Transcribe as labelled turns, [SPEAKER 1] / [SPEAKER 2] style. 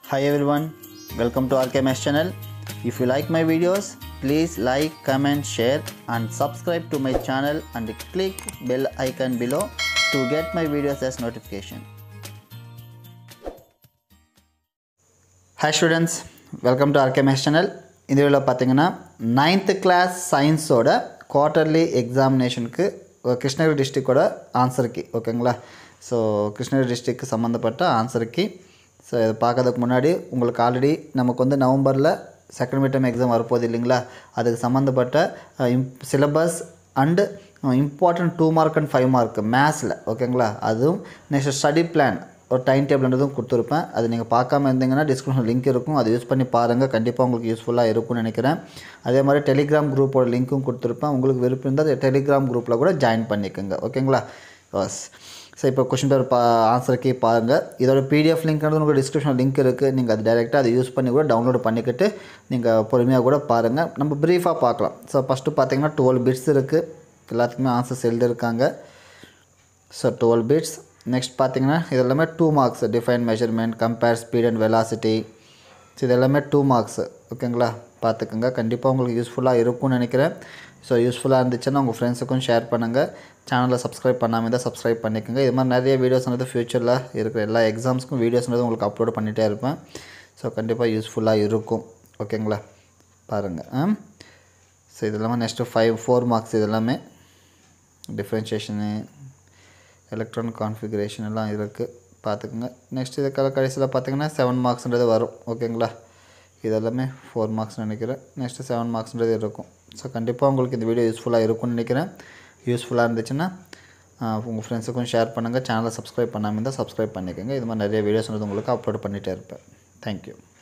[SPEAKER 1] Hi everyone, welcome to RKMS channel. If you like my videos, please like, comment, share and subscribe to my channel and click bell icon below to get my videos as notification. Hi students welcome to RK Maths channel இந்த வீடியோவில் பார்த்தீங்கன்னா ninth class சயின்ஸோட quarterly எக்ஸாமினேஷனுக்கு கிருஷ்ணகிரி டிஸ்ட்ரிக்டோட answer key ஓகேங்களா so Krishnagiri district சம்மந்தப்பட்ட answer key so இதை பார்க்கறதுக்கு முன்னாடி உங்களுக்கு ஆல்ரெடி நமக்கு வந்து நவம்பரில் செகண்ட் மீட்டம் எக்ஸாம் வரப்போகுது இல்லைங்களா அதுக்கு சம்மந்தப்பட்ட syllabus and important two mark and five mark மேத்ஸில் ஓகேங்களா அதுவும் நெக்ஸ்ட் ஸ்டடி பிளான் ஒரு டைம் டேபிள்ன்றதும் கொடுத்துருப்பேன் அது நீங்கள் பார்க்காம இருந்தீங்கன்னா டிஸ்கிரிப்ஷன் லிங்க் இருக்கும் அதை யூஸ் பண்ணி பாருங்கள் கண்டிப்பாக உங்களுக்கு யூஸ்ஃபுல்லாக இருக்கும்னு நினைக்கிறேன் அதே மாதிரி டெலிகிராம் குரூப்போட லிங்க்கும் கொடுத்துருப்பேன் உங்களுக்கு விருப்பம் இருந்தால் டெலிகிராம் குரூப்பில் கூட ஜாயின் பண்ணிக்கோங்க ஓகேங்களா பஸ் ஸோ இப்போ கொஷின் பேர் பா ஆன்சருக்கு பாருங்கள் இதோட பிடிஎஃப் லிங்க்ன்றது உங்களுக்கு டிஸ்கிரிப்ஷன் லிங்க் இருக்குது நீங்கள் அது டைரெக்டாக அதை யூஸ் பண்ணி கூட டவுன்லோட் பண்ணிக்கிட்டு நீங்கள் பொறுமையாக கூட பாருங்கள் நம்ம ப்ரீஃபாக பார்க்கலாம் ஸோ ஃபஸ்ட்டு பார்த்தீங்கன்னா டுவெல் பிட்ஸ் இருக்குது எல்லாத்துக்குமே ஆன்சர்ஸ் எழுதியிருக்காங்க ஸோ டுவெல் பிட்ஸ் நெக்ஸ்ட் பார்த்தீங்கன்னா இது எல்லாமே two marks define measurement compare speed and velocity so இது எல்லாமே டூ மார்க்ஸ் ஓகேங்களா பார்த்துக்கோங்க கண்டிப்பாக உங்களுக்கு யூஸ்ஃபுல்லாக இருக்கும்னு நினைக்கிறேன் ஸோ யூஸ்ஃபுல்லாக இருந்துச்சுன்னா உங்கள் ஃப்ரெண்ட்ஸுக்கும் ஷேர் பண்ணுங்கள் சேனலை சப்ஸ்கிரைப் பண்ணாமல் தான் சப்ஸ்கிரைப் பண்ணிக்கோங்க இது மாதிரி நிறைய வீடியோஸ்ன்றது ஃப்யூச்சரில் இருக்கிற எல்லா எக்ஸாம்ஸ்க்கும் வீடியோஸ்ன்றது உங்களுக்கு அப்லோட் பண்ணிகிட்டே இருப்பேன் ஸோ கண்டிப்பாக யூஸ்ஃபுல்லாக இருக்கும் ஓகேங்களா பாருங்கள் ஸோ இது எல்லாமே நெக்ஸ்ட்டு ஃபைவ் ஃபோர் மார்க்ஸ் இது எல்லாமே டிஃப்ரென்ஷியேஷனு எலக்ட்ரானிக் கான்ஃபிகரேஷன் எல்லாம் இருக்குது பார்த்துக்குங்க நெக்ஸ்ட் இதுக்காக கடைசியில் பார்த்தீங்கன்னா செவன் மார்க்ஸ்ன்றது வரும் ஓகேங்களா இதெல்லாமே ஃபோர் மார்க்ஸ் நினைக்கிறேன் நெக்ஸ்ட்டு செவன் மார்க்ஸ்ன்றது இருக்கும் ஸோ கண்டிப்பாக உங்களுக்கு இந்த வீடியோ யூஸ்ஃபுல்லாக இருக்கும்னு நினைக்கிறேன் யூஸ்ஃபுல்லாக இருந்துச்சுன்னா உங்கள் ஃப்ரெண்ட்ஸுக்கும் ஷேர் பண்ணுங்கள் சேனலை சப்ஸ்கிரைப் பண்ணாமல் இருந்தால் சப்ஸ்கிரைப் பண்ணிக்கோங்க இது மாதிரி நிறைய வீடியோஸ்ன்றது உங்களுக்கு அப்லோட் பண்ணிகிட்டே இருப்பேன் தேங்க்யூ